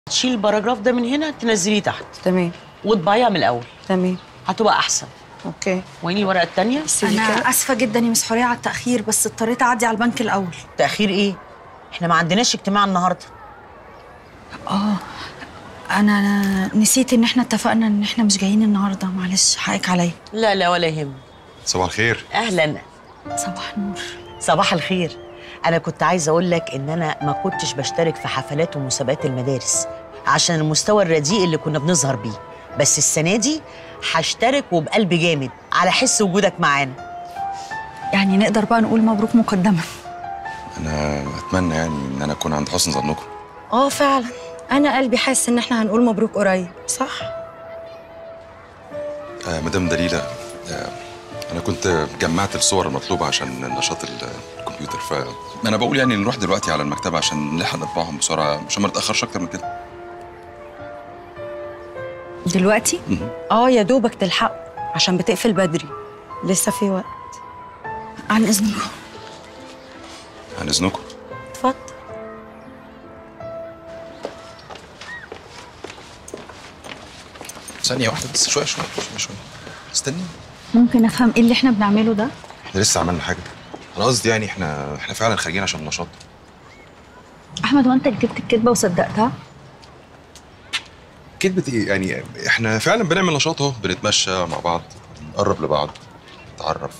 تشيل الباراجراف ده من هنا تنزليه تحت تمام وتطبعيها من الاول تمام هتبقى احسن اوكي وين الورقه الثانيه انا انا اسفه جدا يا مس حوريه على التاخير بس اضطريت اعدي على البنك الاول تاخير ايه احنا ما عندناش اجتماع النهارده انا نسيت ان احنا اتفقنا ان احنا مش جايين النهارده معلش حقك عليا لا لا ولا يهم صباح الخير اهلا صباح النور صباح الخير انا كنت عايزه اقول لك ان انا ما كنتش بشترك في حفلات ومسابقات المدارس عشان المستوى الرديء اللي كنا بنظهر بيه بس السنه دي هشترك وبقلب جامد على حس وجودك معانا يعني نقدر بقى نقول مبروك مقدما انا اتمنى يعني ان انا اكون عند حسن ظنكم اه فعلا انا قلبي حاسس ان احنا هنقول مبروك قريب صح آه مدام دليلة آه انا كنت جمعت الصور المطلوبة عشان نشاط ال- الكمبيوتر فانا بقول يعني نروح دلوقتي على المكتبة عشان نلحق نطبعهم بسرعة عشان ما نتأخرش اكتر من كده دلوقتي مهم. اه يا دوبك تلحق عشان بتقفل بدري لسه في وقت عن اذنكم عن اذنكم اتفضل ثانية واحدة بس شوية شوية شوية شوية استني ممكن افهم ايه اللي احنا بنعمله ده احنا لسه عملنا حاجة انا قصدي يعني احنا احنا فعلا خارجين عشان النشاط احمد وانت جبت الكدبه وصدقتها كدبة ايه يعني احنا فعلا بنعمل نشاط اهو بنتمشى مع بعض نقرب لبعض نتعرف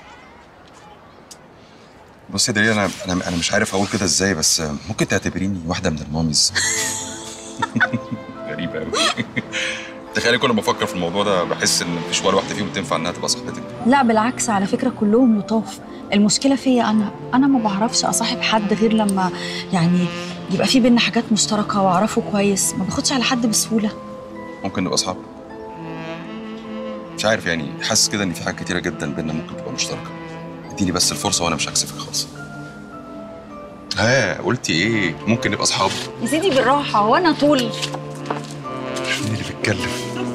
بصي يا دليل انا انا انا مش عارف اقول كده ازاي بس ممكن تعتبريني واحده من الماميز غريبه قوي تخيلي كل ما افكر في الموضوع ده بحس ان مفيش ولا واحده فيهم تنفع انها تبقى صاحبتك لا بالعكس على فكره كلهم لطاف المشكله فيا انا انا ما بعرفش اصاحب حد غير لما يعني يبقى في بينا حاجات مشتركه واعرفه كويس ما باخدش على حد بسهوله ممكن نبقى اصحاب مش عارف يعني حاسس كده ان في حاجات كتيره جدا بينا ممكن تبقى مشتركه اديني بس الفرصه وانا مش هكسفك خالص ها قلتي ايه ممكن نبقى اصحاب يا سيدي بالراحه هو انا طول مين اللي بيتكلم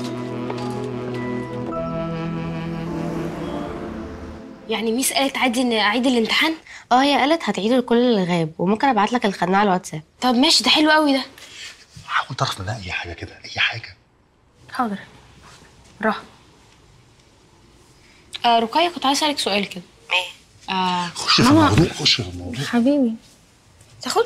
يعني ميس قالت عادي ان اعيد الامتحان اه هي قالت هتعيد لكل اللي غاب وممكن ابعت لك الخدمه على الواتساب طب ماشي ده حلو قوي ده حاول تعرف منها اي حاجه كده اي حاجه حاضر راح آه رقية كنت عايز اسالك سؤال كده ايه آه خش في ماما الموضوع خش في الموضوع حبيبي تاخد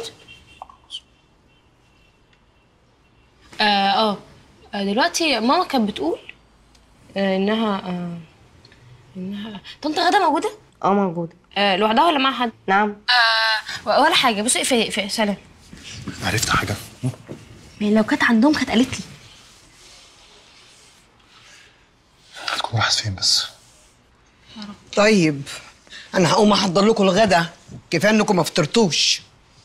آه, اه آه، دلوقتي ماما كانت بتقول آه انها آه انها طنط غدا موجوده اه موجوده آه لوحدها ولا مع حد نعم ولا حاجه بصي في في سلام عرفت حاجه ما هي لو كانت عندهم كانت قالت لي هتكون راحت فين بس طيب انا هقوم احضر لكم الغدا كفايه انكم ما فطرتوش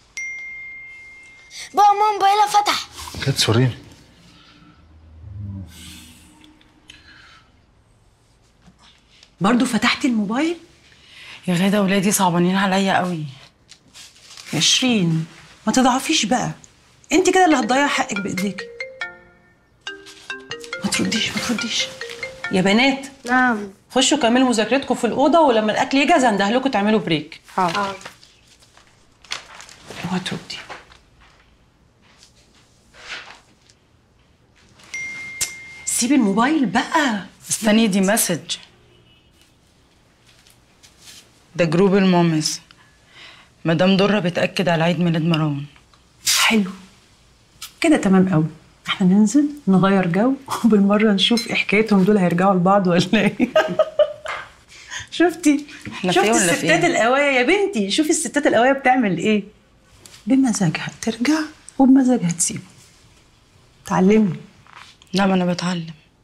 بابا ماما موبايلها فتح كانت توريني برضو فتحتي الموبايل يا غاده ولادي صعبانين عليا قوي يا شيرين ما تضعفيش بقى انت كده اللي هتضيعي حقك بايديك ما ترديش ما ترديش يا بنات نعم خشوا كملوا مذاكرتكم في الاوضه ولما الاكل يجهز انده لكم تعملوا بريك حاضر اوعى تردي سيبي الموبايل بقى استني دي مسج ده جروب المامز مدام درة بتأكد على عيد ميلاد مروان حلو كده تمام قوي احنا ننزل نغير جو وبالمره نشوف ايه حكايتهم دول هيرجعوا لبعض ولا ايه شفتي إحنا شفتي فين ولا الستات فين؟ القوايه يا بنتي شوفي الستات القوايه بتعمل ايه بمزاجها ترجع وبمزاجها تسيبه تعلمني لا ما انا بتعلم